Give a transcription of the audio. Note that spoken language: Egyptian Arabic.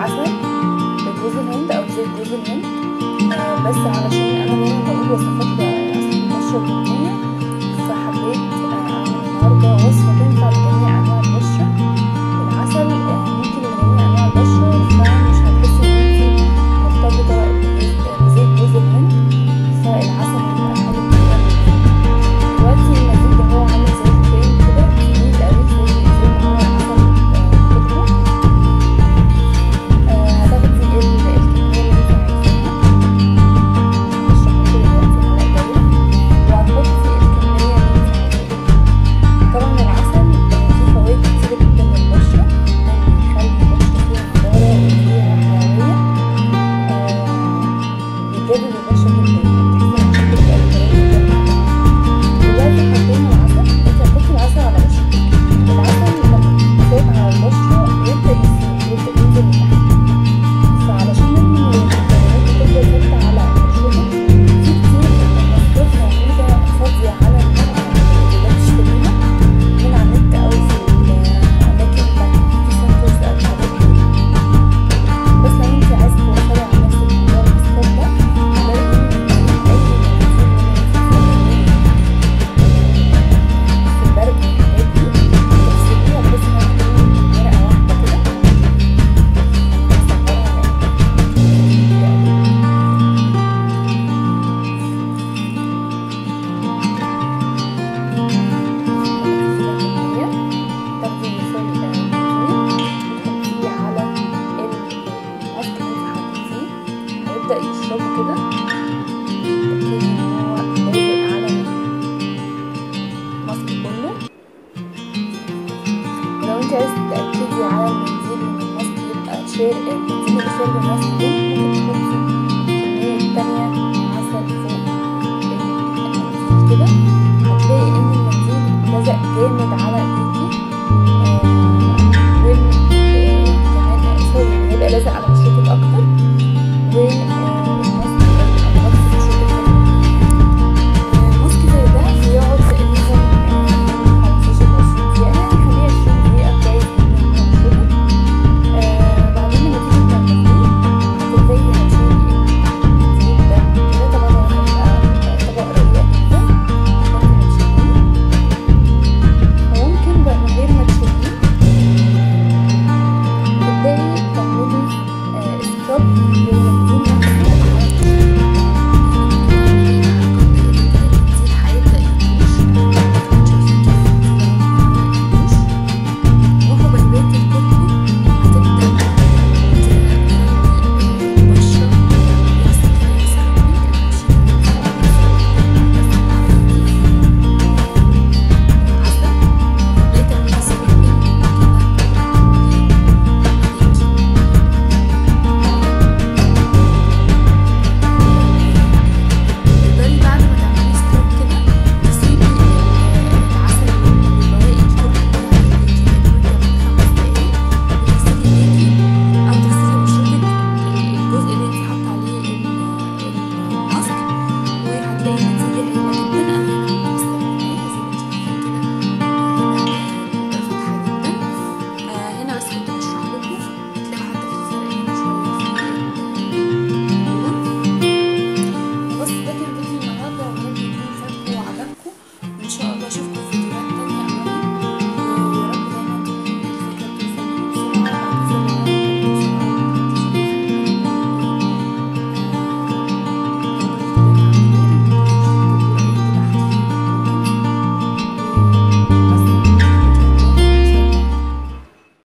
عسل بجوز الهند او زيت جوز الهند آه بس علشان انا دايما بقول وصفات عسل البشرة اليومية فحبيت آه اعمل النهاردة وصفة تنفع لجميع انواع البشرة العسل آه ممكن لجميع انواع البشرة فمش هتحسي ان انتي مرتبطة بزيت جوز الهند فالعسل هيبقى حلو جدا دلوقتي المزيج اللي هو عامل زي الكريم كده في تقريبا زي زي ما هو عسل آه، كتره آه، هتاخدي ال- الكمية اللي انت عايزاها هشرحها دلوقتي على ايديا وهتحطي الكمية اللي انت عايزاها طبعا العسل آه، فيه فوائد كتيرة جدا للبشرة بيخلي البشرة فيها نضارة وفيها حيوية آه، بيجدد البشرة جدا بتحسي ان بشرتك بقت طرية جدا دلوقتي حطينا العسل انت هتحطي العسل على وشك العسل لما بيتساب على البشرة بيبدأ يسيح بيبدأ ينزل لتحت فعلشان نضمن ان الفيتامينات دي تفضل ثابتة على بشرتك في كتير ماسكات موجودة فاضية على النت اللي تشتريها من على النت أو في الأماكن بتاعت البيوتي سنترز أو الحاجات دي بس لو انت عايزة توفري على نفسك موضوع الماسكات ده هتلاقي ان أي في البرد والحاجات دي تغسليها بحيث انها تكون ورقة واحدة كده مصغرة على تاخدي مثال وتحطيه على الماسك اللي انت حطيتيه هيبدأ يشربه كده تبتدي ان هو لازق على الماسك كله ولو انت عايزة تتأكدي على المنديل ان الماسك يبقى شير المنديل اللي شارب الماسك ده ممكن تحطي كمية تانية عسل فوق المنديل كده هتلاقي ان المنديل لزق جامد على ايدك